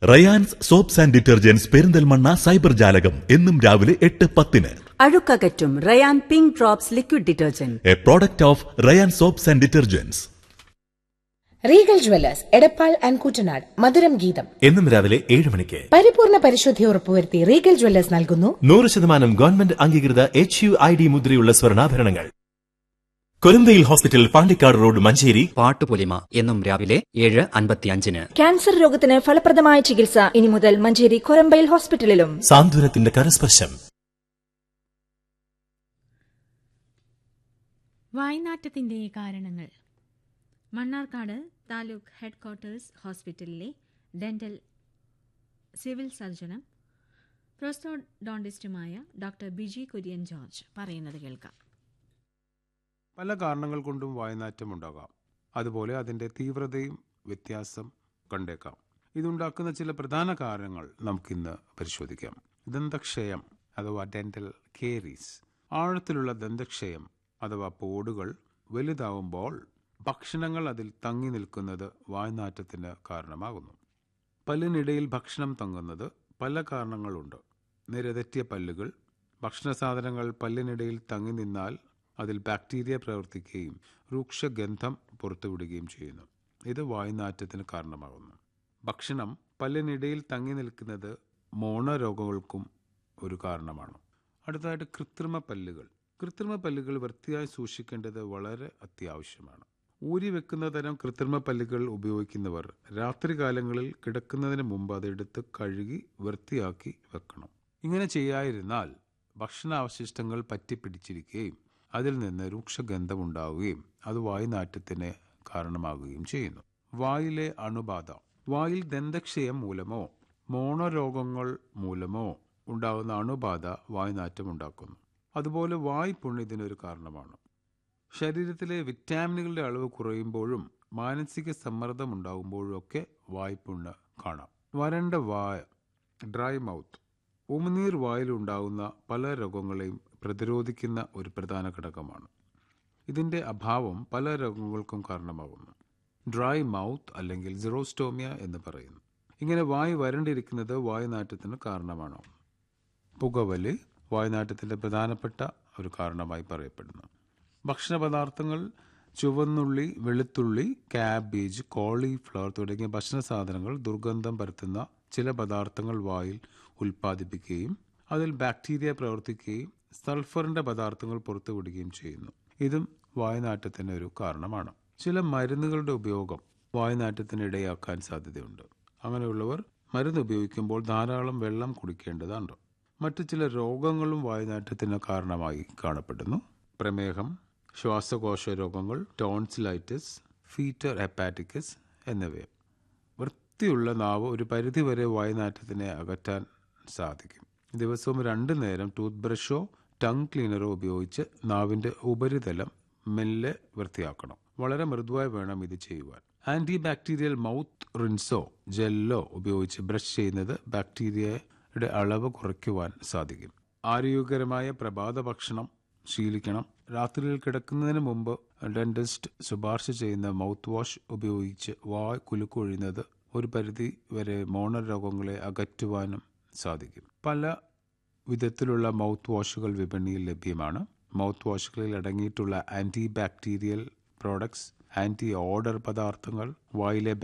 Rayan's soaps and detergents Perinthalmanna cyber ജാലകം എന്നും രാവിലെ എട്ട് പത്തിന് അഴുക്കകറ്റും Rayan pink drops liquid detergent a product of Rayan soaps and detergents regal jewellers Edappal and Kuttanad മധുരം ഗീതം എന്നും രാവിലെ ഏഴ് മണിക്ക് പരിപൂർണ പരിശുദ്ധി ഉറപ്പുവരുത്തി റീഗൽ ജ്വല്ലേഴ്സ് നൽകുന്നു നൂറ് ശതമാനം ഗവൺമെന്റ് അംഗീകൃത എച്ച് യു ഐ ഡി മുദ്രയുള്ള സ്വർണ്ണാഭരണങ്ങൾ കൊരന്തയിൽ ഹോസ്പിറ്റൽ പാണ്ടിക്കാട് റോഡ് മഞ്ചേരി പാട്ടുപൊലിമ എന്നും രാവിലെ ഏഴ് അൻപത്തിയഞ്ചിന് ക്യാൻസർ രോഗത്തിന് ഫലപ്രദമായ ചികിത്സ ഇനി മുതൽ മഞ്ചേരി കൊരമ്പയിൽ ഹോസ്പിറ്റലിലും സാന്ത്വനത്തിന്റെ കരസ്പർശം വായ്നാറ്റത്തിന്റെ കാരണങ്ങൾ മണ്ണാർക്കാട് താലൂക്ക് ഹെഡ്ക്വാർട്ടേഴ്സ് ഹോസ്പിറ്റലിലെ ഡെന്റൽ സിവിൽ സർജനും പ്രോസ്റ്റോഡോണ്ടിസ്റ്റുമായ ഡോക്ടർ ബിജി കുര്യൻ ജോർജ് പറയുന്നത് കേൾക്കാം പല കാരണങ്ങൾ കൊണ്ടും വായനാറ്റം ഉണ്ടാകാം അതുപോലെ അതിൻ്റെ തീവ്രതയും വ്യത്യാസം കണ്ടേക്കാം ഇതുണ്ടാക്കുന്ന ചില പ്രധാന കാരണങ്ങൾ നമുക്കിന്ന് പരിശോധിക്കാം ദന്തക്ഷയം അഥവാ ഡെന്റൽ കേരീസ് ആഴത്തിലുള്ള ദന്തക്ഷയം അഥവാ പോടുകൾ വലുതാവുമ്പോൾ ഭക്ഷണങ്ങൾ അതിൽ തങ്ങി നിൽക്കുന്നത് വായ്നാറ്റത്തിന് കാരണമാകുന്നു പല്ലിനിടയിൽ ഭക്ഷണം തങ്ങുന്നത് പല കാരണങ്ങളുണ്ട് നിരതെറ്റിയ പല്ലുകൾ ഭക്ഷണ സാധനങ്ങൾ പല്ലിനിടയിൽ തങ്ങി നിന്നാൽ അതിൽ ബാക്ടീരിയ പ്രവർത്തിക്കുകയും രൂക്ഷഗന്ധം പുറത്തുവിടുകയും ചെയ്യുന്നു ഇത് വായുനാറ്റത്തിന് കാരണമാകുന്നു ഭക്ഷണം പല്ലിനിടയിൽ തങ്ങി നിൽക്കുന്നത് മോണരോഗങ്ങൾക്കും ഒരു കാരണമാണ് അടുത്തതായിട്ട് കൃത്രിമ പല്ലുകൾ കൃത്രിമ പല്ലുകൾ വൃത്തിയായി സൂക്ഷിക്കേണ്ടത് വളരെ അത്യാവശ്യമാണ് ഊരി വെക്കുന്ന തരം കൃത്രിമ പല്ലുകൾ ഉപയോഗിക്കുന്നവർ രാത്രികാലങ്ങളിൽ കിടക്കുന്നതിന് മുമ്പ് അതെടുത്ത് കഴുകി വൃത്തിയാക്കി വെക്കണം ഇങ്ങനെ ചെയ്യാതിരുന്നാൽ ഭക്ഷണാവശിഷ്ടങ്ങൾ പറ്റിപ്പിടിച്ചിരിക്കുകയും അതിൽ നിന്ന് രൂക്ഷഗന്ധം ഉണ്ടാവുകയും അത് വായുനാറ്റത്തിന് കാരണമാകുകയും ചെയ്യുന്നു വായിലെ അണുബാധ വായിൽ ദന്തക്ഷയം മൂലമോ മോണരോഗങ്ങൾ മൂലമോ ഉണ്ടാകുന്ന അണുബാധ വായുനാറ്റം ഉണ്ടാക്കുന്നു അതുപോലെ വായ്പുണ്ണ് ഇതിനൊരു കാരണമാണ് ശരീരത്തിലെ വിറ്റാമിനുകളുടെ അളവ് കുറയുമ്പോഴും മാനസിക സമ്മർദ്ദം ഉണ്ടാകുമ്പോഴും ഒക്കെ വായ്പുണ്ണ് കാണാം വരണ്ട വായ ഡ്രൈ മൗത്ത് ഉമിനീർ വായിലുണ്ടാകുന്ന പല രോഗങ്ങളെയും പ്രതിരോധിക്കുന്ന ഒരു പ്രധാന ഘടകമാണ് ഇതിൻ്റെ അഭാവം പല രോഗങ്ങൾക്കും കാരണമാകുന്നു ഡ്രൈ മൗത്ത് അല്ലെങ്കിൽ സിറോസ്റ്റോമിയ എന്ന് പറയുന്നു ഇങ്ങനെ വായ് വരണ്ടിരിക്കുന്നത് വായുനാറ്റത്തിന് കാരണമാണ് പുകവലി വായുനാറ്റത്തിൻ്റെ പ്രധാനപ്പെട്ട ഒരു കാരണമായി പറയപ്പെടുന്നു ഭക്ഷണ പദാർത്ഥങ്ങൾ ചുവന്നുള്ളി വെളുത്തുള്ളി കാബേജ് കോളിഫ്ലവർ തുടങ്ങിയ ഭക്ഷണ സാധനങ്ങൾ ദുർഗന്ധം പരത്തുന്ന ചില പദാർത്ഥങ്ങൾ വായിൽ ഉൽപ്പാദിപ്പിക്കുകയും അതിൽ ബാക്ടീരിയ പ്രവർത്തിക്കുകയും സൾഫറിന്റെ പദാർത്ഥങ്ങൾ പുറത്തുവിടുകയും ചെയ്യുന്നു ഇതും വായുനാറ്റത്തിന് ഒരു കാരണമാണ് ചില മരുന്നുകളുടെ ഉപയോഗം വായുനാറ്റത്തിന് ഇടയാക്കാൻ സാധ്യതയുണ്ട് അങ്ങനെയുള്ളവർ മരുന്ന് ഉപയോഗിക്കുമ്പോൾ ധാരാളം വെള്ളം കുടിക്കേണ്ടതുണ്ട് മറ്റു ചില രോഗങ്ങളും വായുനാറ്റത്തിന് കാരണമായി കാണപ്പെടുന്നു പ്രമേഹം ശ്വാസകോശ രോഗങ്ങൾ ടോൺസിലൈറ്റിസ് ഫീറ്റർ ഹെപ്പാറ്റിക്കസ് എന്നിവയും വൃത്തിയുള്ള നാവ് ഒരു പരിധിവരെ വായുനാറ്റത്തിനെ അകറ്റാൻ സാധിക്കും ദിവസവും രണ്ടു നേരം ടൂത്ത് ബ്രഷോ ടങ് ക്ലീനറോ ഉപയോഗിച്ച് നാവിന്റെ ഉപരിതലം മെല്ലെ വൃത്തിയാക്കണം വളരെ മൃദുവായി വേണം ഇത് ചെയ്യുവാൻ ആന്റി ബാക്ടീരിയൽ മൗത്ത് റിൻസോ ജെല്ലോ ഉപയോഗിച്ച് ബ്രഷ് ചെയ്യുന്നത് ബാക്ടീരിയയുടെ അളവ് കുറയ്ക്കുവാൻ സാധിക്കും ആരോഗ്യകരമായ പ്രഭാത ഭക്ഷണം ശീലിക്കണം രാത്രിയിൽ കിടക്കുന്നതിന് മുമ്പ് ഡെന്റിസ്റ്റ് ശുപാർശ ചെയ്യുന്ന മൗത്ത് വാഷ് ഉപയോഗിച്ച് വായ് കുലുക്കൊഴിയുന്നത് ഒരു പരിധി വരെ മോണ രോഗങ്ങളെ അകറ്റുവാനും സാധിക്കും പല വിധത്തിലുള്ള മൗത്ത് വാഷുകൾ വിപണിയിൽ ലഭ്യമാണ് മൗത്ത് വാഷുകളിൽ അടങ്ങിയിട്ടുള്ള anti bacterial products anti odour പദാർത്ഥങ്ങൾ വായിലെ